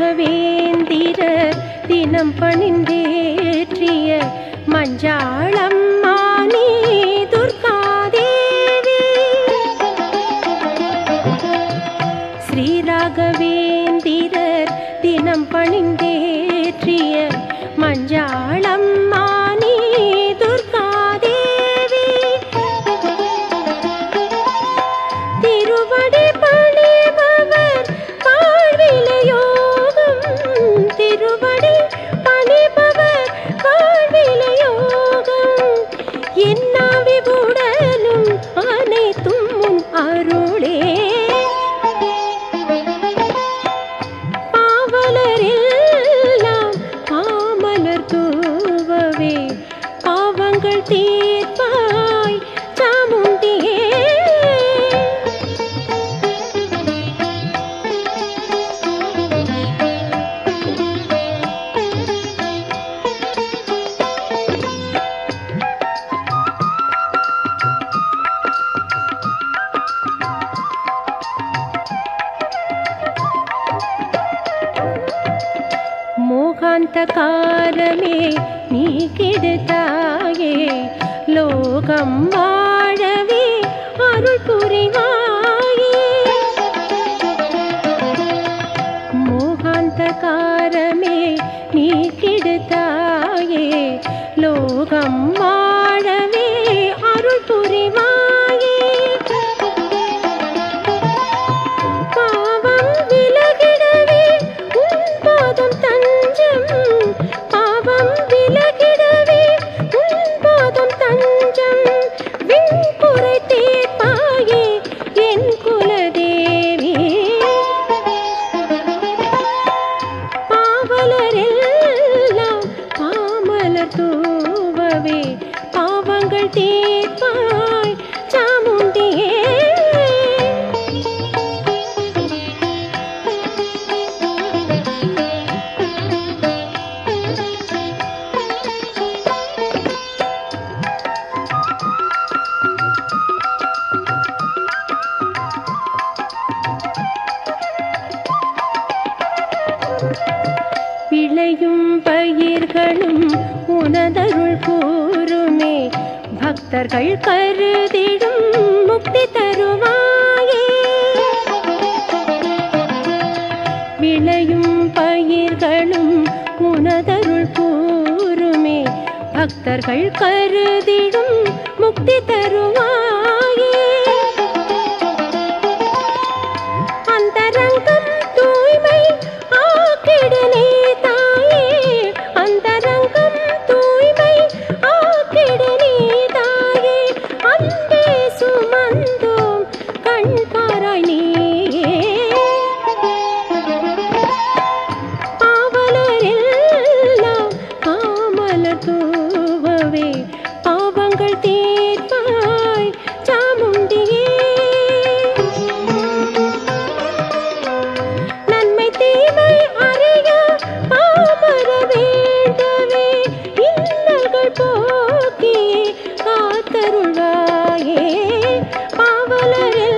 ஸ்ரீராகவேந்திர தினம் பணிந்தேற்றிய மஞ்சாளம்மா நீ துர்காதேவி ஸ்ரீராகவேந்திரர் தினம் பணிந்தேற்றிய மஞ்சாளம்மா நீ துர்காதேவி திருவடி பணிபவர் வாழ்விலையோகம் திருவடி பணிபவர் வாழ்விலையோகம் என்னாவி உடலும் அனைத்தும் உன் அருளே பாவலரெல்லாம் பாமலர் தூவவே பாவங்கள் தீர்ப்பாய் சாமுண்டியே மோகாந்தகாரமே நீ கெடுத்தாயே லோகம் வாழவே அருள் புரிவாயே மோகாந்தகாரமே நீ கெடுத்தாயே லோகம் வாழவே அருள் புரிவாயே பாவம் விலகிடவே உன் பாதம் தஞ்சம் பாவம் விலகிடவே உன் பாதம் தஞ்சம் விண்புரை தீர்ப்பாயே என் குலதேவி பாவலரெல்லாம் பாமலர் தூவவே பாவங்கள் தீர்ப்பாய் சாமுண்டியே விளையும் பயிர்களும் உனதருள் கூறுமே பக்தர்கள் கருதிடும் முக்தி தருவாயே விளையும் பயிர்களும் உனதருள் கூறுமே பக்தர்கள் கருதிடும் முக்தி தருவாயே அந்தரங்கம் தூய்மை ஆக்கிடனே தாயே அந்தரங்கம் தூய்மை ஆக்கிடனே தாயே அன்பே சுமந்தோம் கண் பாராய் நீயே பாவலரெல்லாம் பாமலர் தூவவே பாவங்கள் தீர்ப்பாய் சாமுண்டியே நன்மை தீமை அறிய பாமர வேண்டவே இன்னல்கள் போக்கி காத்தருள்வாயே பாவலரே